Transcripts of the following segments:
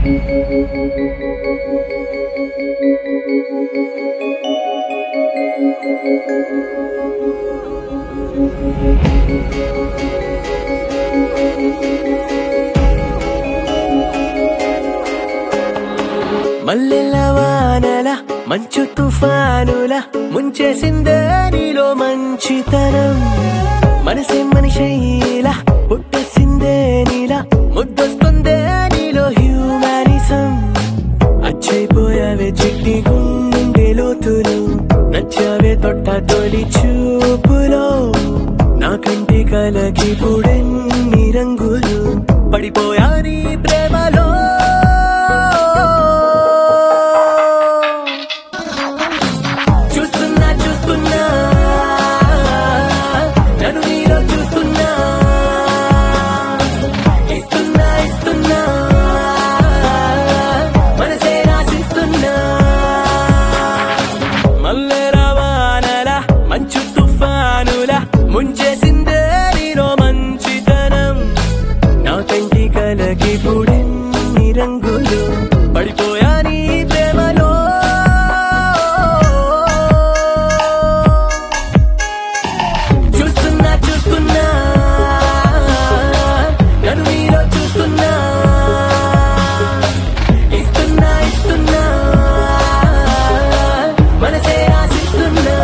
మల్లెల వానల మంచు తుఫానుల ముంచేసిందే నీలో మంచితనం మనసే మనిషైలా పుట్టేసిందే నీలా ముద్దొస్తుందే నీలో హ్యూమానిజం అచ్చైపోయావే చిట్టి గుండె లోతులు నచ్చావే తొట్ట తొలి చూపులో నా కంటి కలకి పుడెన్ని రంగులు పడిపోయా నీ ప్రేమలో చూస్తున్నా చూస్తున్నా నన్ను నీలో చూస్తున్నా ఇస్తున్నా ఇస్తున్నా మనసే రాసిస్తున్నా మల్లె రవాణల మంచు తుఫానుల ముంచేసిందే నీలో మంచితనం నా కంటి కలకి పుడెన్ని రంగులు పడిపోయా నీ ప్రేమలో చూస్తున్నా చూస్తున్నా నన్ను నీలో చూస్తున్నా ఇస్తున్నా ఇస్తున్నా మనసే ఆశిస్తున్నా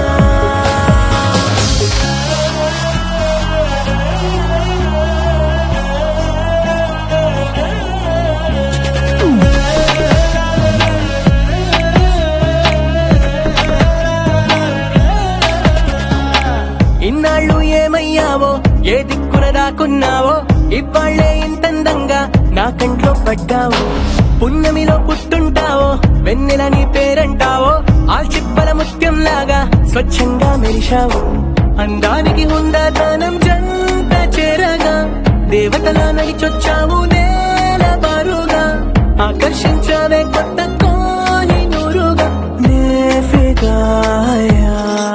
ఇన్నాళ్ళు ఏమయ్యావో ఏ దిక్కున దాక్కున్నావో ఇవాళ్లే ఇంతందంగా నా కంట్లో పడ్డావు పున్నమిలో పుట్టుంటావో వెన్నెల నీ పేరంటావో ఆ చిప్పల ముత్యం లాగా స్వచ్ఛంగా మెరిశావు అందానికి హుందాతనం జంట చేరగా దేవతలా నడిచొచ్చావు నేల బారుగా ఆకర్షించావే కొత్త కోని నూరుగా నే ఫిదాయా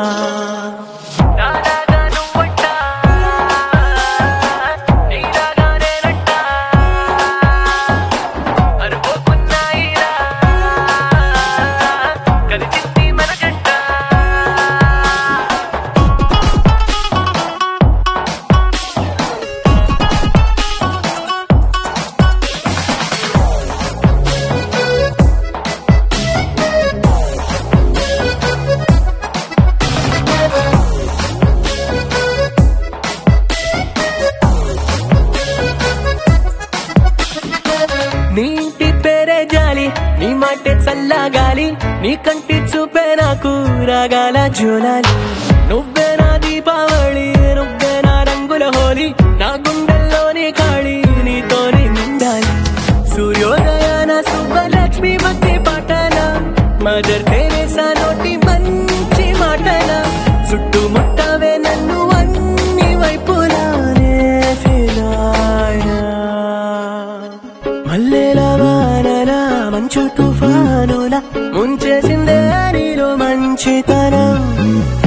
నాలాగా నువ్వట్టా నీలాగా నేనట్టా అనుకోకున్నాయిరా కలిసింది మన జంట నీ ఇంటి పేరే జాలి నీ మాటే చల్లగాలి నీ కంటి చూపే నాకు రాగాల జోలాలి నువ్వే నా దీపావళి నువ్వే నా రంగుల హోలీ నా గుండెల్లోని కాళి నీతోనే నిండాలి సూర్యోదయాన సుబ్బలక్ష్మి మధ్య పాటల మదర్ తెరేసా నోటి మంచి మాటల చుట్టుముట్టవే నన్ను అన్ని వైపులానే ఫిలాయా మల్లెల వానల మంచు తుఫానుల ముంచేసిందే నీలో మంచితనం